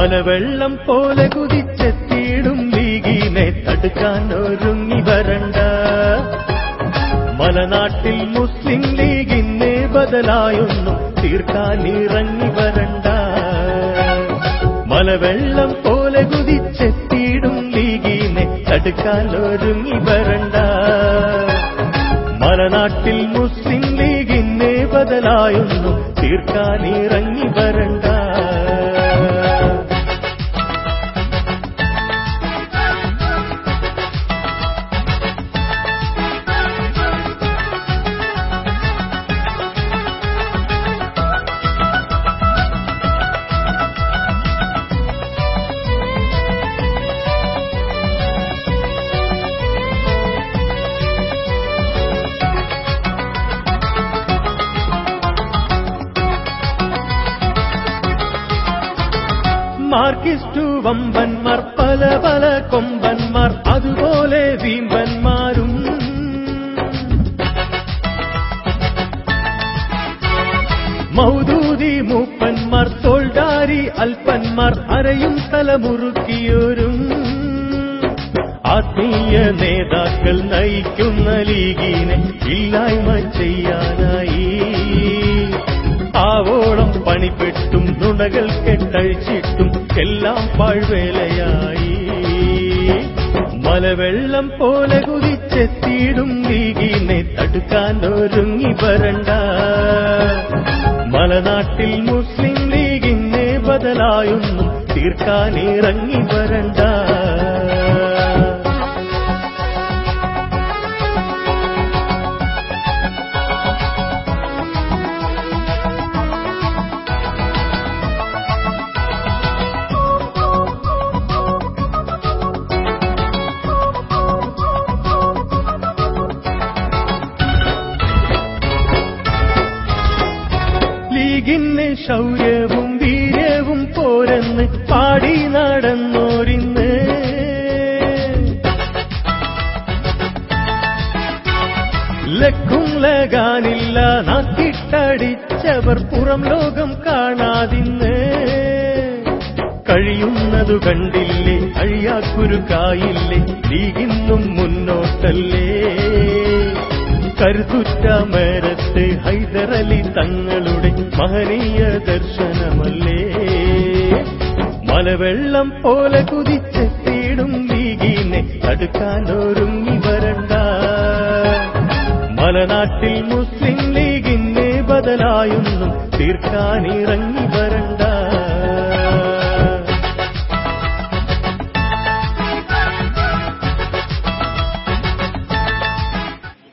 മലവെള്ളം പോലെ കുതിച്ചെത്തിയിടും ലീഗിനെ തടുക്കാൻ ഒരുങ്ങി വരണ്ട മലനാട്ടിൽ മുസ്ലിം ലീഗിനെ ബദലായൊന്നും തീർക്കാൻ ഇറങ്ങി വരണ്ട മലവെള്ളം പോലെ കുതിച്ചെത്തിയിടും ലീഗിനെ തടുക്കാൻ ഒരുങ്ങി വരണ്ട മലനാട്ടിൽ മുസ്ലിം ലീഗിനെ ബദലായൊന്നും തീർക്കാൻ ഇറങ്ങി വരണ്ട മാർക്കിസ്റ്റു വമ്പന്മാർ പല പല കൊമ്പന്മാർ അതുപോലെ വീമ്പന്മാരും മൗദൂദി മൂപ്പന്മാർ തോൾഡാരി അൽപ്പന്മാർ അരയും തലമുറുക്കിയോരും ആത്മീയ നേതാക്കൾ നയിക്കുന്ന ലീഗിനെ ഇല്ലായ്മ ചെയ്യാനായി ആവോളം പണിപ്പെട്ടും നുണകൾ കെട്ടഴിച്ചിട്ടും എല്ലാം പാഴ്വേലയായി മലവെള്ളം പോലെ കുതിച്ചെത്തിയിടും ലീഗിനെ തടുക്കാൻ ഒരുങ്ങി വരണ്ട മലനാട്ടിൽ മുസ്ലിം ലീഗിനെ ബദലായൊന്നും തീർക്കാൻ ഇറങ്ങി വരണ്ട ലീഗിന് ശൗര്യവും വീര്യവും പോരെന്ന് പാടി നടന്നോരിന്ന് ലക്കും ലകാനില്ല നാക്കിട്ടടിച്ചവർ പുറം ലോകം കാണാതിന്ന് കഴിയുന്നതു കണ്ടില്ലേ അഴിയാക്കുരുക്കായില്ലേ ലീഗിന്നും മുന്നോട്ടല്ലേ കരുതുറ്റ മേരത്ത് ഹൈദരലി തങ്ങളുടെ മഹനീയ ദർശനമല്ലേ മലവെള്ളം പോലെ കുതിച്ചെത്തിയിടും ലീഗിനെ തടുക്കാൻ ഒരുങ്ങി വരണ്ട മലനാട്ടിൽ മുസ്ലിം ലീഗിനെ ബദലായൊന്നും തീർക്കാൻ ഇറങ്ങി വരണ്ട